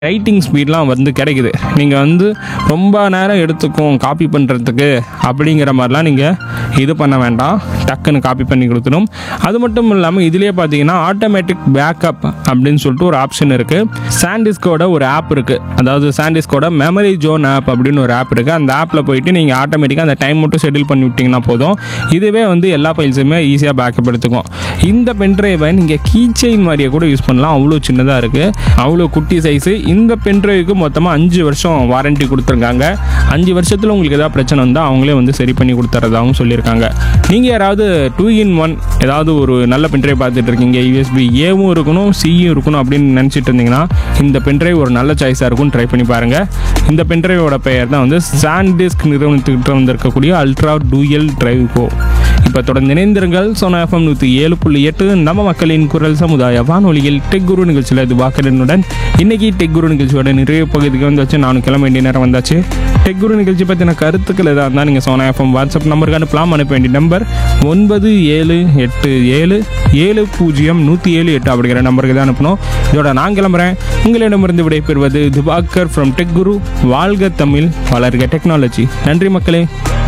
writing ஸ்பீட்லாம் வந்து கிடைக்குது நீங்கள் வந்து ரொம்ப நேரம் எடுத்துக்கும் காப்பி பண்ணுறதுக்கு அப்படிங்கிற மாதிரிலாம் நீங்கள் இது பண்ண வேண்டாம் டக்குன்னு காப்பி பண்ணி கொடுத்துடும் அது மட்டும் இல்லாமல் இதுலேயே பார்த்தீங்கன்னா ஆட்டோமேட்டிக் பேக்கப் அப்படின்னு சொல்லிட்டு ஒரு ஆப்ஷன் இருக்குது சாண்டிஸ்கோட ஒரு ஆப் இருக்குது அதாவது சாண்டிஸ்கோட மெமரி ஜோன் ஆப் அப்படின்னு ஒரு ஆப் இருக்குது அந்த ஆப்பில் போயிட்டு நீங்கள் ஆட்டோமேட்டிக்காக அந்த டைம் மட்டும் ஷெட்யூல் பண்ணி விட்டிங்கன்னா போதும் இதுவே வந்து எல்லா ஃபைல்ஸுமே ஈஸியாக பேக்கப் எடுத்துக்கும் இந்த பென்ட்ரைவை நீங்கள் கீ செயின் மாதிரியே கூட யூஸ் பண்ணலாம் அவ்வளோ சின்னதாக இருக்குது அவ்வளோ குட்டி சைஸு இந்த பென்ட்ரைவுக்கு மொத்தமாக அஞ்சு வருஷம் வாரண்டி கொடுத்துருக்காங்க அஞ்சு வருஷத்தில் உங்களுக்கு ஏதாவது பிரச்சனை வந்தால் அவங்களே வந்து சரி பண்ணி கொடுத்துறதாகவும் சொல்லியிருக்காங்க நீங்கள் யாராவது டூ இன் ஒன் ஏதாவது ஒரு நல்ல பென்ட்ரைவ் பார்த்துட்டு இருக்கீங்க யூஎஸ்பி ஏவும் இருக்கணும் சியும் இருக்கணும் அப்படின்னு நினச்சிட்டு இருந்தீங்கன்னா இந்த பென்ட்ரைவ் ஒரு நல்ல சாய்ஸாக இருக்கும் ட்ரை பண்ணி பாருங்கள் இந்த பென்ட்ரைவோட பெயர் தான் வந்து சாண்டிஸ்க் நிறுவனத்துக்கிட்ட வந்திருக்கக்கூடிய அல்ட்ரா டூயல் டிரைவ் கோ இப்போ தொடர்ந்து இணைந்திருங்கள் சோனா எஃப்எம் நூற்றி ஏழு புள்ளி எட்டு நம்ம மக்களின் குரல் சமுதாய வானொலியில் டெக் குரு நிகழ்ச்சியில் இது வாக்கரனுடன் இன்னைக்கு டெக் குரு நிகழ்ச்சியோட நிறைய பகுதிக்கு வந்தாச்சு நானும் கிளம்ப வேண்டிய நேரம் வந்தாச்சு டெக் குரு நிகழ்ச்சி பற்றின கருத்துக்கள் எதாக இருந்தால் நீங்கள் சோனா எஃப்எம் வாட்ஸ்அப் நம்பருக்கு அனுப்பலாம் அனுப்ப வேண்டிய நம்பர் ஒன்பது ஏழு எட்டு ஏழு ஏழு பூஜ்ஜியம் நூற்றி ஏழு எட்டு அப்படிங்கிற நம்பருக்கு தான் அனுப்பணும் இதோட நான் கிளம்புறேன் உங்களிடமிருந்து விடைபெறுவது திவாகர் ஃப்ரம் டெக் குரு வாழ்க தமிழ் வளர்க டெக்னாலஜி நன்றி மக்களே